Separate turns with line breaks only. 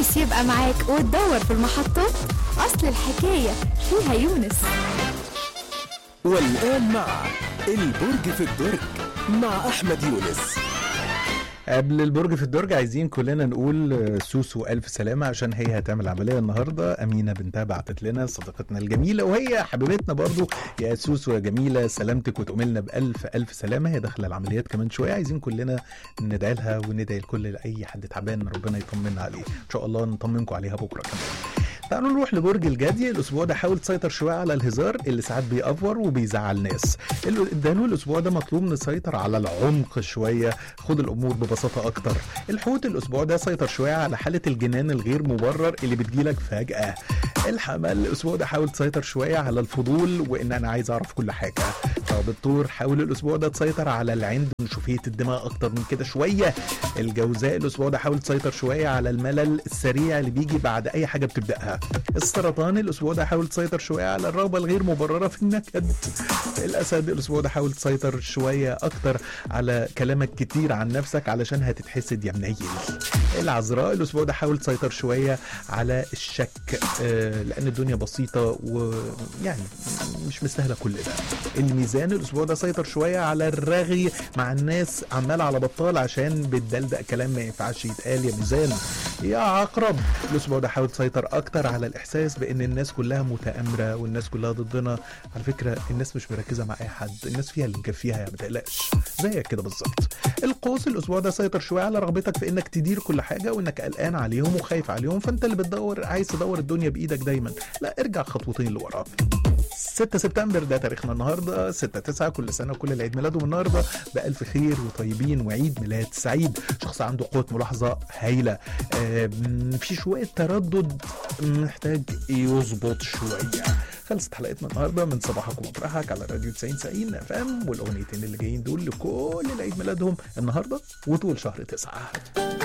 يونس يبقى معاك وتدور في المحطات أصل الحكاية فيها يونس
والآن مع البرج في الدرج مع أحمد يونس
قبل البرج في الدرج عايزين كلنا نقول آه، سوسو ألف سلامة عشان هي هتعمل عملية النهاردة أمينة بنتها بعتت لنا صديقتنا الجميلة وهي حبيبتنا برضو يا سوسو يا جميلة سلامتك وتقوملنا بألف ألف سلامة هي داخلة العمليات كمان شوية عايزين كلنا ندعي لها وندعي لكل أي حد تعبان ربنا يطمنا عليه إن شاء الله نطمنكم عليها بكرة كمان تعالوا نروح لبرج الجدي الاسبوع ده حاول تسيطر شويه على الهزار اللي ساعات بيأفور وبيزعل ناس اللي اداله الاسبوع ده مطلوب نسيطر على العمق شويه خد الامور ببساطه اكتر الحوت الاسبوع ده سيطر شويه على حاله الجنان الغير مبرر اللي بتجيلك فجاه الحمل الاسبوع ده حاول تسيطر شويه على الفضول وان انا عايز اعرف كل حاجه طب الطور حاول الاسبوع ده تسيطر على العند ونشوفيه الدماء اكتر من كده شويه الجوزاء الاسبوع ده حاول تسيطر شويه على الملل السريع اللي بيجي بعد اي حاجه بتبداها السرطان الاسبوع ده حاول تسيطر شويه على الرغبه الغير مبرره في النكد الاسد الاسبوع ده حاول تسيطر شويه اكتر على كلامك كتير عن نفسك علشان هتتحسد يا منيل العذراء الاسبوع ده حاول تسيطر شويه على الشك آه، لان الدنيا بسيطه ويعني مش مستاهله كل ده الميزان الاسبوع ده سيطر شويه على الرغي مع الناس عمال على بطال عشان بتدلدق كلام ما ينفعش يتقال يا ميزان يا عقرب الاسبوع ده حاول تسيطر اكتر على الاحساس بان الناس كلها متآمره والناس كلها ضدنا على فكره الناس مش مركزه مع اي حد الناس فيها اللي مكفيها يا ما تقلقش زيك كده بالظبط القوس الاسبوع ده سيطر شويه على رغبتك في انك تدير كل حاجه وانك قلقان عليهم وخايف عليهم فانت اللي بتدور عايز تدور الدنيا بايدك دايما لا ارجع خطوتين لورا 6 سبتمبر ده تاريخنا النهارده 6 9 كل سنه وكل اللي عيد ميلادهم النهارده بألف خير وطيبين وعيد ميلاد سعيد شخص عنده قوه ملاحظه هايله آم، في شويه تردد محتاج يظبط شويه خلصت حلقتنا النهارده من صباحك ومطرحك على راديو 90 90 اف ام والاغنيتين اللي جايين دول لكل اللي عيد ميلادهم النهارده وطول شهر 9